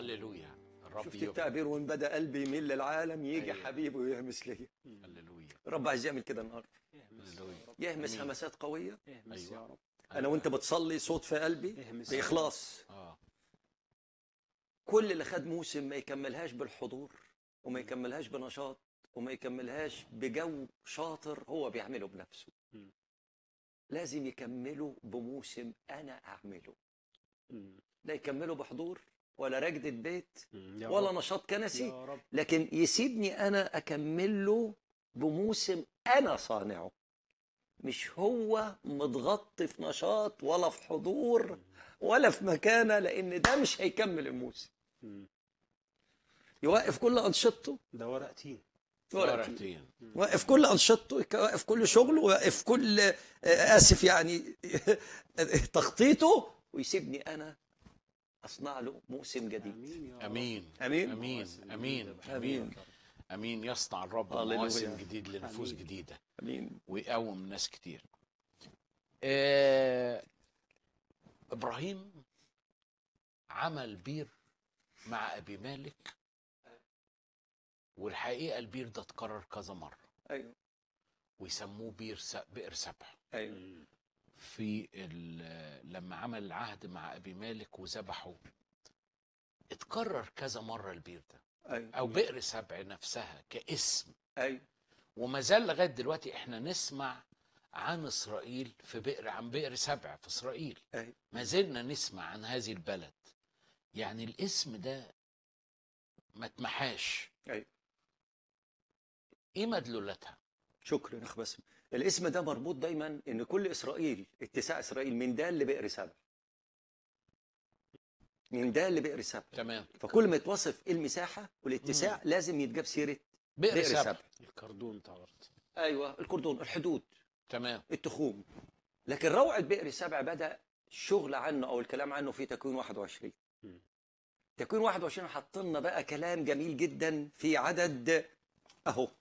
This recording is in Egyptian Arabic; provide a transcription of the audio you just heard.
هللويا الرب شفت يغفر التعبير وان بدا قلبي يميل للعالم يجي أيوة. حبيبه ويهمس لي هللويا الرب عايز يعمل كده النهارده هللويا يهمس أمين. همسات قويه اهمس أيوة. يا رب انا وانت بتصلي صوت في قلبي اهمس يا رب. باخلاص اه كل اللي خد موسم ما يكملهاش بالحضور وما يكملهاش بنشاط وما يكملهاش بجو شاطر هو بيعمله بنفسه مم. لازم يكمله بموسم انا اعمله مم. لا يكمله بحضور ولا رجدة بيت مم. يا ولا رب. نشاط كنسي يا رب لكن يسيبني انا اكمل له بموسم انا صانعه مش هو متغطي في نشاط ولا في حضور ولا في مكانه لان ده مش هيكمل الموسم مم. يوقف كل انشطته ده ورق تين ورقتين وقف كل انشطته وقف كل شغله وقف كل آه، اسف يعني تخطيطه ويسيبني انا اصنع له موسم جديد امين يا رب. امين امين امين مواسم امين جديدة. امين امين يصنع الرب هللويا. مواسم جديد لنفوس أمين. جديده امين ويقوم ناس كتير آه ابراهيم عمل بير مع ابي مالك والحقيقه البير ده اتكرر كذا مره ايوه ويسموه بير س... بئر سبع ايوه مم. في ال... لما عمل العهد مع ابي مالك وذبحه اتكرر كذا مره البير ده ايوه او بئر سبع نفسها كاسم ايوه وما زال لغايه دلوقتي احنا نسمع عن اسرائيل في بئر عن بئر سبع في اسرائيل ايوه ما زلنا نسمع عن هذه البلد يعني الاسم ده ما اتمحاش ايوه ايه مدلولاتها شكرا يا اخ باسم الاسم ده مربوط دايما ان كل اسرائيل اتساع اسرائيل من دال لبئر سبع من دال لبئر سبع تمام فكل ما يتوصف المساحه والاتساع لازم يتجاب سيره بئر, بئر سبع سبع الكردون بتاع الارض ايوه الكردون الحدود تمام التخوم لكن روعه بئر سبع بدا الشغل عنه او الكلام عنه في تكوين 21 مم. تكوين 21 حط لنا بقى كلام جميل جدا في عدد اهو